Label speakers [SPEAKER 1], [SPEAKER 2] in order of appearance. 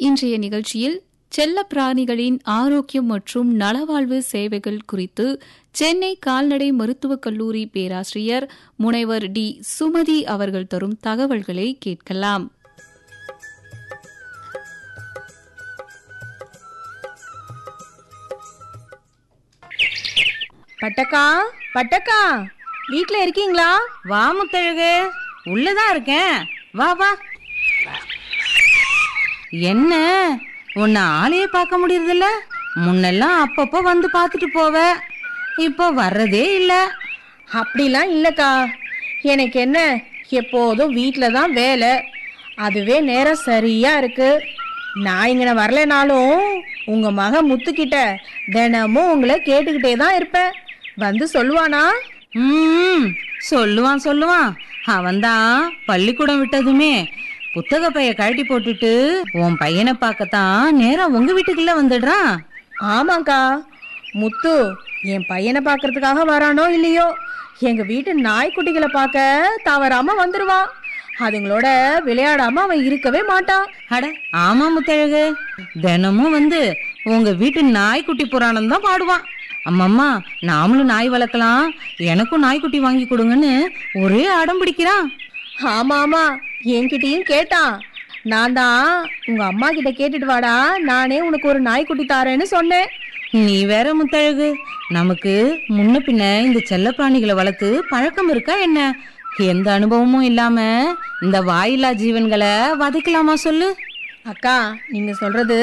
[SPEAKER 1] இன்றைய நிகழ்ச்சியில் செல்ல பிராணிகளின் ஆரோக்கியம் மற்றும் நலவாழ்வு சேவைகள் குறித்து சென்னை கால்நடை மருத்துவக் கல்லூரி பேராசிரியர் முனைவர் டி சுமதி அவர்கள் தரும் தகவல்களை கேட்கலாம்
[SPEAKER 2] பட்டக்கா பட்டக்கா வீட்ல இருக்கீங்களா
[SPEAKER 3] வா முத்தழகு உள்ளதான் இருக்கேன் வா வா என்ன உன்னை ஆளையே பார்க்க முடியறதில்ல முன்னெல்லாம் அப்பப்போ வந்து பார்த்துட்டு போவ இப்போ வர்றதே இல்லை
[SPEAKER 2] அப்படிலாம் இல்லக்கா எனக்கு என்ன எப்போதும் வீட்ல தான் வேலை அதுவே நேரம் சரியா இருக்கு நான் இங்கே வரலைனாலும் உங்க மக முத்துக்கிட்ட தினமும் உங்களை கேட்டுக்கிட்டே தான் இருப்பேன் வந்து சொல்லுவானா
[SPEAKER 3] ம் சொல்லுவான் சொல்லுவான் அவன்தான் பள்ளிக்கூடம் விட்டதுமே புத்தக பைய கழட்டி போட்டுட்டு உன் பையனை பார்க்கத்தான் நேரா உங்க வீட்டுக்குள்ள வந்துடுறான்
[SPEAKER 2] ஆமாக்கா முத்து என் பையனை பார்க்கறதுக்காக வரானோ இல்லையோ எங்க வீட்டு நாய்க்குட்டிகளை பார்க்க தவறாம வந்துருவான் அதுங்களோட விளையாடாம அவன் இருக்கவே மாட்டான்
[SPEAKER 3] அட ஆமா முத்தழகு தினமும் வந்து உங்க வீட்டு நாய்க்குட்டி புராணம் தான் பாடுவான் அம்மம்மா நாமளும் நாய் வளர்க்கலாம் எனக்கும் நாய்க்குட்டி வாங்கி கொடுங்கன்னு ஒரே அடம் பிடிக்கிறான்
[SPEAKER 2] ஆமா ஆமா என்கிட்டயும் கேட்டான் நான் தான் உங்க அம்மா கிட்ட கேட்டுட்டு வாடா நானே உனக்கு ஒரு நாய்க்குட்டி தாரேன்னு சொன்னேன்
[SPEAKER 3] நீ வேற முத்தழகு நமக்கு முன்ன பின்ன இந்த செல்ல பிராணிகளை வளர்த்து பழக்கம் இருக்கா என்ன எந்த அனுபவமும் இல்லாம இந்த வாயில்லா ஜீவன்களை வதைக்கலாமா சொல்லு
[SPEAKER 2] அக்கா நீங்க சொல்றது